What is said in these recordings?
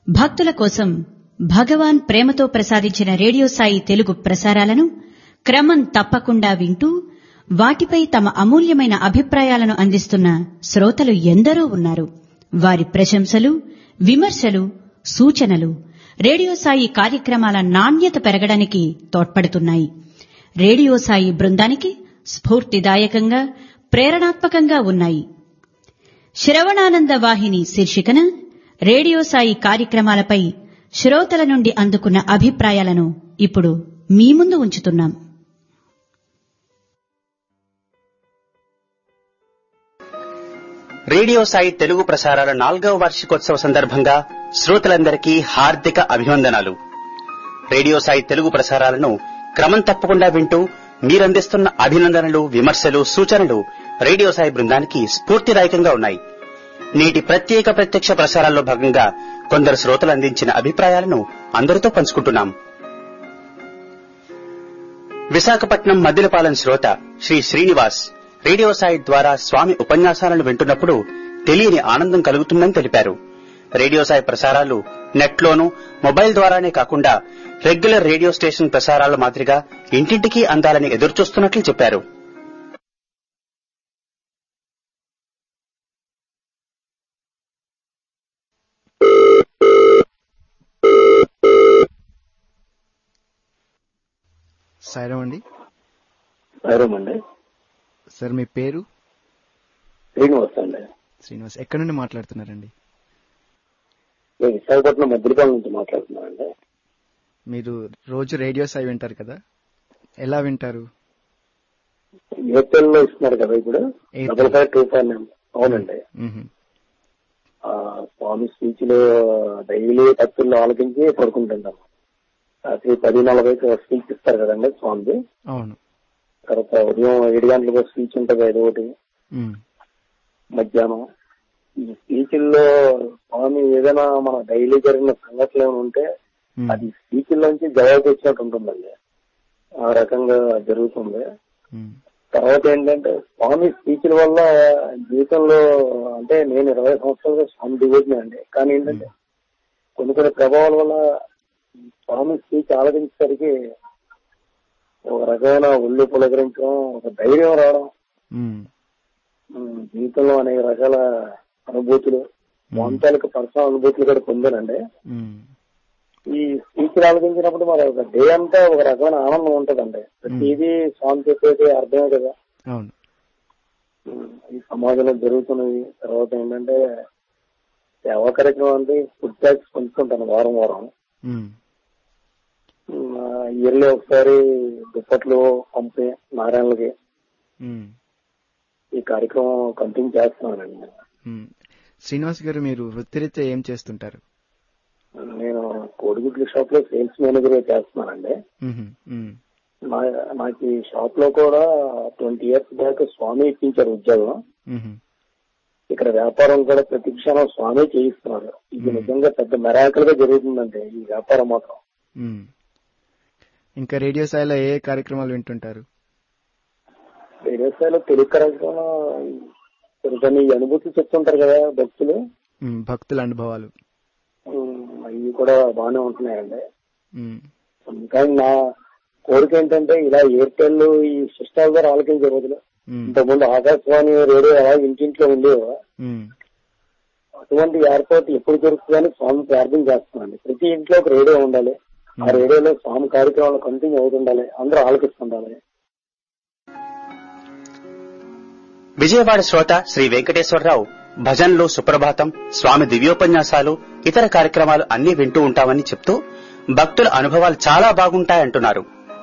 భక్తుల కోసం భగవాన్ ప్రేమతో ప్రసాదించిన రేడియో సాయి తెలుగు ప్రసారాలను క్రమం తప్పకుండా వింటూ వాటిపై తమ అమూల్యమైన అభిప్రాయాలను అందిస్తున్న శ్రోతలు ఎందరో ఉన్నారు వారి ప్రశంసలు విమర్శలు సూచనలు రేడియో సాయి కార్యక్రమాల నాణ్యత పెరగడానికి తోడ్పడుతున్నాయి రేడియో సాయి బృందానికి స్ఫూర్తిదాయకంగా ప్రేరణాత్మకంగా ఉన్నాయి శ్రవణానంద వాహిని శీర్షికన రేడియో సాయి కార్యక్రమాలపై శ్రోతల నుండి అందుకున్న అభిప్రాయాలను ఇప్పుడు మీ ముందు ఉంచుతున్నాం రేడియో సాయి తెలుగు ప్రసారాల నాలుగవ వార్షికోత్సవ సందర్భంగా శ్రోతలందరికీ హార్దిక అభివందనాలు రేడియో సాయి తెలుగు ప్రసారాలను క్రమం తప్పకుండా వింటూ మీరందిస్తున్న అభినందనలు విమర్శలు సూచనలు రేడియో సాయి బృందానికి స్ఫూర్తిదాయకంగా ఉన్నాయి నేటి ప్రత్యేక ప్రత్యక్ష ప్రసారాల్లో భాగంగా కొందరు శ్రోతలు అందించిన అభిప్రాయాలను అందరితో పంచుకుంటున్నాం విశాఖపట్నం మద్దిలపాలెం శ్రోత శ్రీ శ్రీనివాస్ రేడియో సాయి ద్వారా స్వామి ఉపన్యాసాలను వింటున్నప్పుడు తెలియని ఆనందం కలుగుతుందని తెలిపారు రేడియో సాయి ప్రసారాలు నెట్లోనూ మొబైల్ ద్వారానే కాకుండా రెగ్యులర్ రేడియో స్టేషన్ ప్రసారాల మాదిరిగా ఇంటింటికి అందాలని ఎదురుచూస్తున్నట్లు చెప్పారు సాయిరామ్ అండి సరేమండి సార్ మీ పేరు శ్రీనివాస్ అండి శ్రీనివాస్ ఎక్కడి నుండి మాట్లాడుతున్నారండి నేను విశాఖపట్నం మద్దిపాలెం నుంచి మాట్లాడుతున్నానండి మీరు రోజు రేడియో సాయి వింటారు కదా ఎలా వింటారు ఏప్రిల్ లో ఇస్తున్నారు కదా ఇప్పుడు April. Double five two five nine అవునండి మ్హూ. ఆ, స్వామి స్పీచ్ లో డైలీ భక్తుల్లో ఆలోచించి పడుకుంటుంటాను రాత్రి పది నలభైకి స్పీచ్ ఇస్తారు కదండి స్వామిది అవును తర్వాత ఉదయం ఏడు గంటలకు స్పీచ్ ఉంటుంది ఐదు ఒకటి మ్. మధ్యాహ్నం ఈ స్పీచ్ల్లో స్వామి ఏదైనా మన డైలీ జరిగిన సంఘటనలు ఏమైనా ఉంటే మ్. అది స్పీచ్ లోంచి జవాబు వచ్చినట్టు ఉంటుందండి ఆ రకంగా జరుగుతుంది మ్. తర్వాత ఏంటంటే స్వామి స్పీచ్ల వల్ల జీవితంలో అంటే నేను ఇరవై సంవత్సరాలుగా స్వామి డివోషన్ అండి కానీ ఏంటంటే కొన్ని కొన్ని ప్రభావాల వల్ల స్వామి స్పీచ్ ఆలోచించేసరికి ఒక రకమైన ఒళ్ళు పులకరించడం ఒక ధైర్యం రావడం మ్. ఉమ్, జీవితంలో అనేక రకాల అనుభూతులు స్వామి తాలూకు పర్సనల్ అనుభూతులు కూడా పొందానండి మ్. ఈ స్పీచ్ ఆలోచించినప్పుడు మరి ఒక డే అంతా ఒక రకమైన ఆనందం ఉంటదండి ప్రతిదీ స్వామి చెప్పేది అర్థమే కదా అవును ఉమ్, ఈ సమాజంలో జరుగుతున్నవి తర్వాత ఏంటంటే సేవా కార్యక్రమం అంటే ఫుడ్ ట్యాక్స్ పంచుకుంటాను వారం వారం మ్. ఇయర్లీ ఒకసారి దుప్పట్లు పంపి నారాయణలకి మ్. ఈ కార్యక్రమం కంటిన్యూ చేస్తున్నానండి మ్. శ్రీనివాస్ గారు మీరు వృత్తిరీత్యా ఏం చేస్తుంటారు నేను కోడిగుడ్ల షాప్ లో సేల్స్ మేనేజర్ గా చేస్తున్నానండి మ్హూ. మ్. నా- నాకు ఈ షాప్ లో కూడా ట్వంటీ ఇయర్స్ బ్యాక్ స్వామి ఇప్పించారు ఉద్యోగం మ్హూ. ఇక్కడ వ్యాపారం కూడా ప్రతి క్షణం స్వామి చేయిస్తున్నారు ఇది నిజంగా పెద్ద మెరాకల్ గా జరుగుతుందండి ఈ వ్యాపారం మాత్రం మ్. ఇంకా రేడియో సాయిలో ఏ ఏ కార్యక్రమాలు వింటుంటారు వేరే స్థాయిలో తెలుగు కార్యక్రమం కొన్ని కొన్ని అనుభూతులు చెప్తుంటారు కదా భక్తులు మ్. భక్తుల అనుభవాలు ఉమ్, అవి కూడా బాగానే ఉంటున్నాయండి మ్. కానీ నా కోరిక ఏంటంటే ఇలా ఎయిర్టెల్ ఈ సిస్టమ్ ద్వారా ఆలకించే బదులు మ్. ఇంతకుముందు ఆకాశవాణి రేడియో అలా ఇంటింట్లో ఉండేవా మ్. అటువంటి ఏర్పాటు ఎప్పుడు దొరుకుతుందని స్వామి ప్రార్థన చేస్తున్నాను ప్రతి ఇంట్లో ఒక రేడియో ఉండాలి ఆ రేడియోలో స్వామి కార్యక్రమాలు కంటిన్యూ అవుతుండాలి అందరూ ఆలకిస్తుండాలి విజయవాడ శ్రోత శ్రీ వెంకటేశ్వరరావు భజన్లు సుప్రభాతం స్వామి దివ్యోపన్యాసాలు ఇతర కార్యక్రమాలు అన్ని వింటూ ఉంటామని చెప్తూ భక్తుల అనుభవాలు చాలా బాగుంటాయంటున్నారు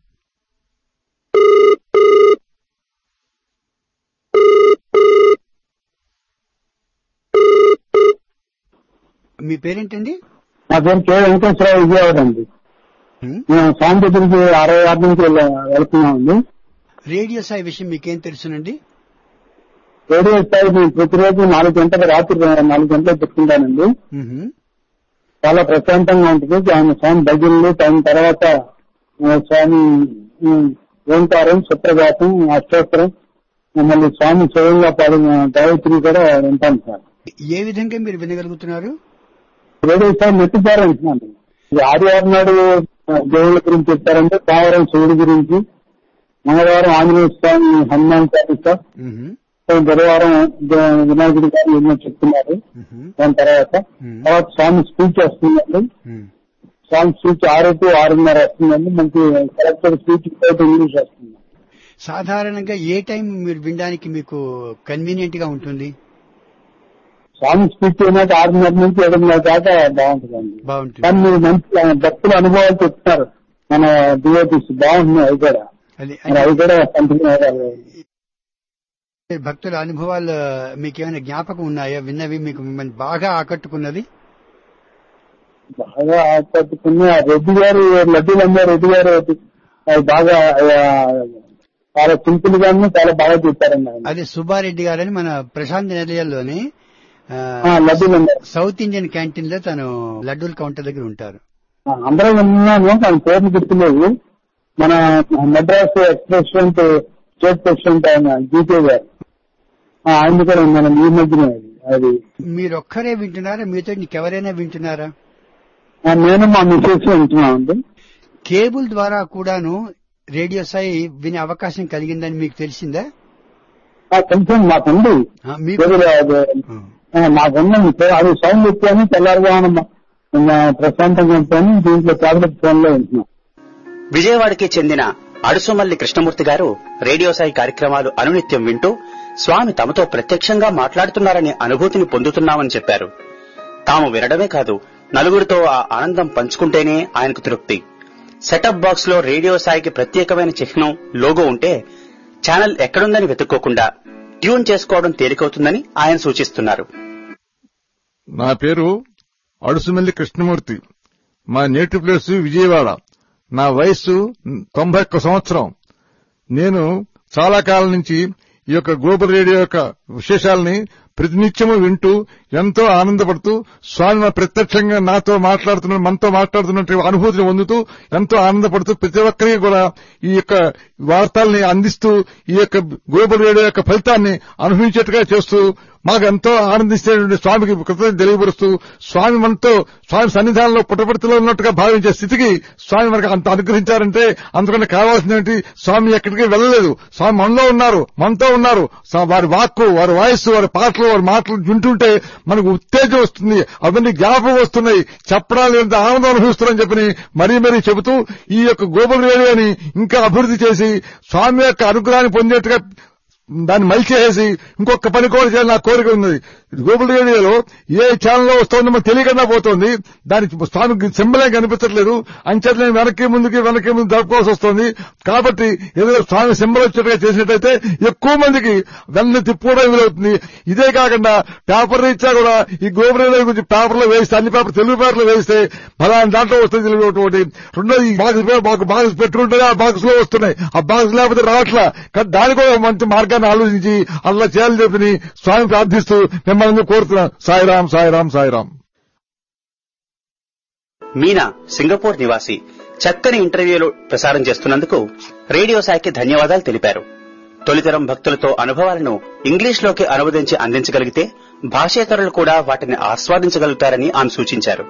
మీ పేరేంటండి నా పేరు కే వెంకటేశ్వరరావు విజయవాడ అండి హ్మ్? మేము స్వామి దగ్గరికి అరవై ఆరు నుంచి వెళ్ళ- వెళ్తున్నామండి రేడియో సాయి విషయం మీకేం తెలుసునండి రేడియో స్థాయి మేము ప్రతిరోజు నాలుగు గంటల రాత్రి నాలుగు గంటలకు పెట్టుకుంటానండి మ్హూ. చాలా ప్రశాంతంగా ఉంటుంది ఆయన స్వామి భజనలు దాని తర్వాత ఆ, స్వామి ఉమ్, ఓంకారం సుప్రభాతం అష్టోత్తరం మళ్ళీ స్వామి స్వయంగా పాడిన గాయత్రి కూడా వింటాను సార్ ఏ విధంగా మీరు వినగలుగుతున్నారు రేడియో సార్ నెట్టించారంటున్నాను ఇది ఆదివారం నాడు ఆ, దేవుళ్ళ గురించి చెప్పారంటే సోమవారం శివుడి గురించి మంగళవారం ఆంజనేయ స్వామి హనుమాన్ చాలీసా మ్మ్. బుధవారం దే- వినాయకుడి గారు ఎన్నో చెప్తున్నారు మ్మ్. దాని తర్వాత మ్మ్. తర్వాత స్వామి స్పీచ్ వస్తుందండి మ్మ్. స్వామి స్పీచ్ ఆరు టు ఆరున్నర వస్తుందండి మనకి కలెక్టర్ స్పీచ్ బయట ఇంగ్లీష్ వస్తుంది సాధారణంగా ఏ టైం మీరు వినడానికి మీకు కన్వీనియంట్ గా ఉంటుంది స్వామి స్పీచ్ అయినాక ఆరున్నర నుంచి ఏడున్నర దాకా బాగుంటుందండి బాగుంటుంది కానీ మీరు మంచి భక్తుల అనుభవాలు చెప్తున్నారు మన డిఓటీస్ బాగుంటున్నాయి అవి కూడా అది మరి అవి కూడా కంటిన్యూ అవ్వాలి భక్తుల అనుభవాలు మీకు ఏమైనా జ్ఞాపకం ఉన్నాయా విన్నవి మీకు మిమ్మల్ని బాగా ఆకట్టుకున్నది బాగా పట్టుకున్న రెడ్డి గారు లడ్డూలు అమ్మే రెడ్డి గారు అది బాగా ఆ, చాలా సింపుల్ గాను చాలా బాగా చెప్పారండి ఆయన అదే సుబ్బారెడ్డి గారని మన ప్రశాంత్ నిలయంలోని ఆ, ఆ, లడ్డూలు అమ్మారు సౌత్ ఇండియన్ క్యాంటీన్ లో తను లడ్డూల కౌంటర్ దగ్గర ఉంటారు ఆ, అందరం విన్నాము తన పేర్లు గుర్తులేదు మన Madras ex president state president ఆయన జీకే గారు ఆ, ఆయన కూడా ఉన్నాను ఈ మధ్యనే అది. అది మీరు ఒక్కరే వింటున్నారా మీతో ఇంకెవరైనా వింటున్నారా ఆ, నేను మా మిసెస్ వింటున్నామండి కేబుల్ ద్వారా కూడాను రేడియో సాయి వినే అవకాశం కలిగిందని మీకు తెలిసిందా ఆ, కొంచెం మాకుంది ఆ, మీకు కేబుల్ అది, ఆ. ఆ, మాకున్నాం అది సౌండ్ వచ్చాను తెల్లారుగా ప్రశాంతంగా ఉంటాను దీంట్లో టాబ్లెట్ ఫోన్ లో ఉంటున్నాం విజయవాడకి చెందిన అడుసుమల్లి కృష్ణమూర్తి గారు రేడియో సాయి కార్యక్రమాలు అనునిత్యం వింటూ స్వామి తమతో ప్రత్యక్షంగా మాట్లాడుతున్నారనే అనుభూతిని పొందుతున్నామని చెప్పారు తాము వినడమే కాదు నలుగురితో ఆ ఆనందం పంచుకుంటేనే ఆయనకు తృప్తి సెటప్ బాక్స్ లో రేడియో సాయికి ప్రత్యేకమైన చిహ్నం లోగో ఉంటే ఛానల్ ఎక్కడుందని వెతుక్కోకుండా ట్యూన్ చేసుకోవడం తేలికవుతుందని ఆయన సూచిస్తున్నారు నా పేరు అడుసుమల్లి కృష్ణమూర్తి మా నేటివ్ ప్లేస్ విజయవాడ నా వయస్సు తొంభై ఒక్క సంవత్సరం నేను చాలా కాలం నుంచి ఈ యొక్క గ్లోబల్ రేడియో యొక్క విశేషాలని ప్రతినిత్యము వింటూ ఎంతో ఆనందపడుతూ స్వామి మా ప్రత్యక్షంగా నాతో మాట్లాడుతున్న మనతో మాట్లాడుతున్నట్టు అనుభూతిని పొందుతూ ఎంతో ఆనందపడుతూ ప్రతి ఒక్కరికి కూడా ఈ యొక్క వార్తల్ని అందిస్తూ ఈ యొక్క గ్లోబల్ రేడియో యొక్క ఫలితాన్ని అనుభవించేట్టుగా చేస్తూ మాకు ఎంతో ఆనందిస్తేటువంటి స్వామికి కృతజ్ఞత తెలియపరుస్తూ స్వామి మనతో స్వామి సన్నిధానంలో పుట్టపర్తిలో ఉన్నట్టుగా భావించే స్థితికి స్వామి మనకు అంత అనుగ్రహించారంటే అందుకని కావాల్సింది ఏంటి స్వామి ఎక్కడికి వెళ్ళలేదు స్వామి మనలో ఉన్నారు మనతో ఉన్నారు స్వా- వారి వాక్కు వారి వాయిస్ వారి పాటలు వారి మాటలు వింటుంటే మనకు ఉత్తేజం వస్తుంది అవన్నీ జ్ఞాపకం వస్తున్నాయి చెప్పడానికి ఎంత ఆనందం అనుభవిస్తున్నారని చెప్పని మరీ మరీ చెబుతూ ఈ యొక్క గ్లోబల్ రేడియోని ఇంకా అభివృద్ధి చేసి స్వామి యొక్క అనుగ్రహాన్ని పొందేట్టుగా దాన్ని మలిచేసి ఇంకొక పని కూడా చేయాలని నా కోరిక ఉన్నది గ్లోబల్ రేడియోలో ఏ ఛానల్లో వస్తుందో మనకు తెలియకుండా పోతుంది దానికి స్వామికి సింబలే కనిపించట్లేదు అంచేత నేను వెనక్కి ముందుకి వెనక్కి ముందు జరుపుకోవాల్సి వస్తుంది కాబట్టి ఏదో స్వామి సింబల్ వచ్చేట్టుగా చేసినట్టయితే ఎక్కువ మందికి వెన్న తిప్పుకోవడం వీలవుతుంది ఇదే కాకుండా పేపర్ రీత్యా కూడా ఈ గ్లోబల్ రేడియో గురించి పేపర్లో వేస్తే అన్ని పేపర్ తెలుగు పేపర్లో వేస్తే ఫలానా దాంట్లో వస్తుంది తెలుగు ఒకటి రెండోది ఈ బాక్స్ బాక్స్ బాక్స్ పెట్టుకుంటే ఆ బాక్స్ లో వస్తున్నాయి ఆ బాక్స్ లేకపోతే రావట్లా కానీ దానికి కూడా ఒక మంచి మార్గాన్ని ఆలోచించి అలా చేయాలని చెప్పి స్వామి ప్రార్థిస్తూ మిమ్మల్ని కోరుతున్నాను సాయిరాం సాయిరాం సాయిరాం మీనా సింగపూర్ నివాసి చక్కని ఇంటర్వ్యూలు ప్రసారం చేస్తున్నందుకు రేడియో సాయికి ధన్యవాదాలు తెలిపారు తొలితరం భక్తులతో అనుభవాలను ఇంగ్లీష్లోకి అనువదించి అందించగలిగితే భాషేతరులు కూడా వాటిని ఆస్వాదించగలుగుతారని ఆమె సూచించారు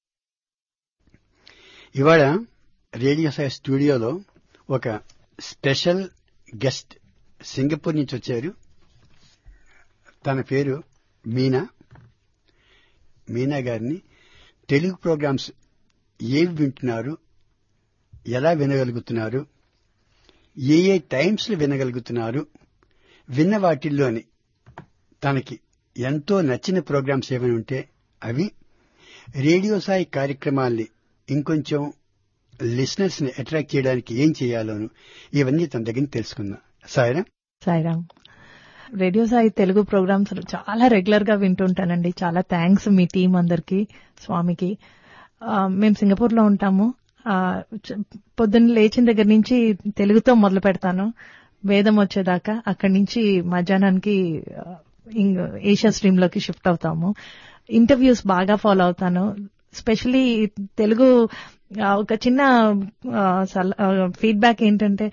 ఇవాళ రేడియో సాయి స్టూడియోలో ఒక స్పెషల్ గెస్ట్ సింగపూర్ నుంచి వచ్చారు తన పేరు మీనా మీనా గారిని తెలుగు ప్రోగ్రామ్స్ ఏవి వింటున్నారు ఎలా వినగలుగుతున్నారు ఏ ఏ టైమ్స్ లో వినగలుగుతున్నారు విన్న వాటిల్లోని తనకి ఎంతో నచ్చిన ప్రోగ్రామ్స్ ఏమైనా ఉంటే అవి రేడియో సాయి కార్యక్రమాల్ని ఇంకొంచెం లిసనర్స్ ని అట్రాక్ట్ చేయడానికి ఏం చేయాలోను ఇవన్నీ తన దగ్గర నుంచి తెలుసుకుందాం సాయిరా సాయిరామ్ రేడియో సాయి తెలుగు ప్రోగ్రామ్స్ చాలా రెగ్యులర్ గా వింటుంటానండి చాలా థ్యాంక్స్ మీ టీం అందరికి స్వామికి ఆ, మేము సింగపూర్ లో ఉంటాము ఆ, చ- పొద్దున్న లేచిన దగ్గర నుంచి తెలుగుతో మొదలు పెడతాను వేదం వచ్చేదాకా అక్కడి నుంచి మధ్యాహ్నానికి ఆ, ఇంగ్- ఏషియా స్ట్రీమ్ లోకి షిఫ్ట్ అవుతాము ఇంటర్వ్యూస్ బాగా ఫాలో అవుతాను స్పెషలీ తెలుగు ఆ, ఒక చిన్న ఫీడ్బ్యాక్ ఏంటంటే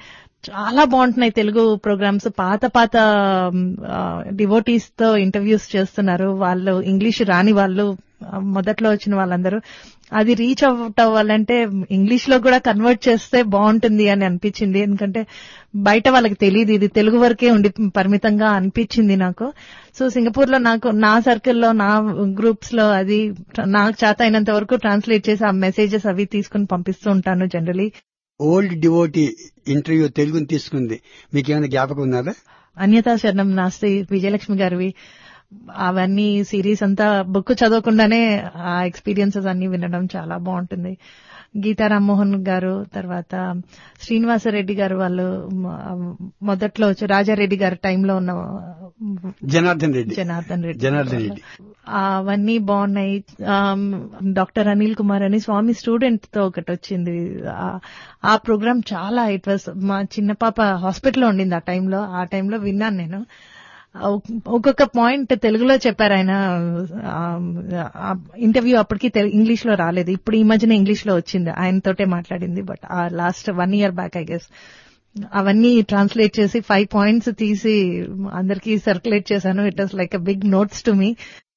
చాలా బాగుంటున్నాయి తెలుగు ప్రోగ్రామ్స్ పాత పాత డివోటీస్ తో ఇంటర్వ్యూస్ చేస్తున్నారు వాళ్ళు ఇంగ్లీష్ రాని వాళ్ళు ఆ, మొదట్లో వచ్చిన వాళ్ళందరూ అది రీచ్ అవుట్ అవ్వాలంటే ఇంగ్లీష్ లో కూడా కన్వర్ట్ చేస్తే బాగుంటుంది అని అనిపించింది ఎందుకంటే బయట వాళ్ళకి తెలియదు ఇది తెలుగు వరకే ఉండి పరిమితంగా అనిపించింది నాకు సో సింగపూర్ లో నాకు నా సర్కిల్లో నా గ్రూప్స్ లో అది నాకు చేత అయినంత వరకు ట్రాన్స్లేట్ చేసి ఆ మెసేజెస్ అవి తీసుకుని పంపిస్తూ ఉంటాను జనరలీ ఓల్డ్ డివోటీ ఇంటర్వ్యూ తెలుగుని తీసుకుంది మీకు ఏమైనా జ్ఞాపకం ఉన్నదా అన్యతా శరణం నాస్తి విజయలక్ష్మి గారివి అవన్నీ సిరీస్ అంతా బుక్ చదవకుండానే ఆ ఎక్స్పీరియన్సెస్ అన్ని వినడం చాలా బాగుంటుంది గీతా రామ్మోహన్ గారు తర్వాత శ్రీనివాసరెడ్డి గారు వాళ్ళు మ- మొదట్లో వచ్చి రాజారెడ్డి గారి టైంలో ఉన్న జనార్దన్ రెడ్డి జనార్దన్ రెడ్డి జనార్దన్ రెడ్డి అవన్నీ బాగున్నాయి ఆమ్, డాక్టర్ అనిల్ కుమార్ అని స్వామి స్టూడెంట్ తో ఒకటి వచ్చింది ఆ- ఆ ప్రోగ్రామ్ చాలా ఇట్ వాస్ మా చిన్న పాప హాస్పిటల్లో ఉండింది ఆ టైంలో ఆ టైంలో విన్నాను నేను ఆ ఒక్- ఒక్కొక్క పాయింట్ తెలుగులో చెప్పారు ఆయన ఇంటర్వ్యూ అప్పటికి ఇంగ్లీష్ లో రాలేదు ఇప్పుడు ఈ మధ్యన ఇంగ్లీష్ లో వచ్చింది ఆయనతోటే మాట్లాడింది బట్ ఆ last one year back I guess అవన్నీ ట్రాన్స్లేట్ చేసి ఫైవ్ పాయింట్స్ తీసి అందరికీ సర్క్యులేట్ చేశాను it was like a big notes to మీ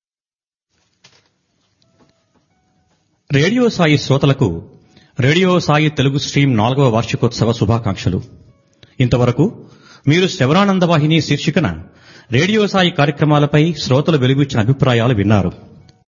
రేడియో సాయి శ్రోతలకు రేడియో సాయి తెలుగు స్ట్రీమ్ నాలుగవ వార్షికోత్సవ శుభాకాంక్షలు ఇంతవరకు మీరు శ్రవణానంద వాహిని శీర్షికన రేడియో సాయి కార్యక్రమాలపై శ్రోతలు వెలుగుచ్చిన అభిప్రాయాలు విన్నారు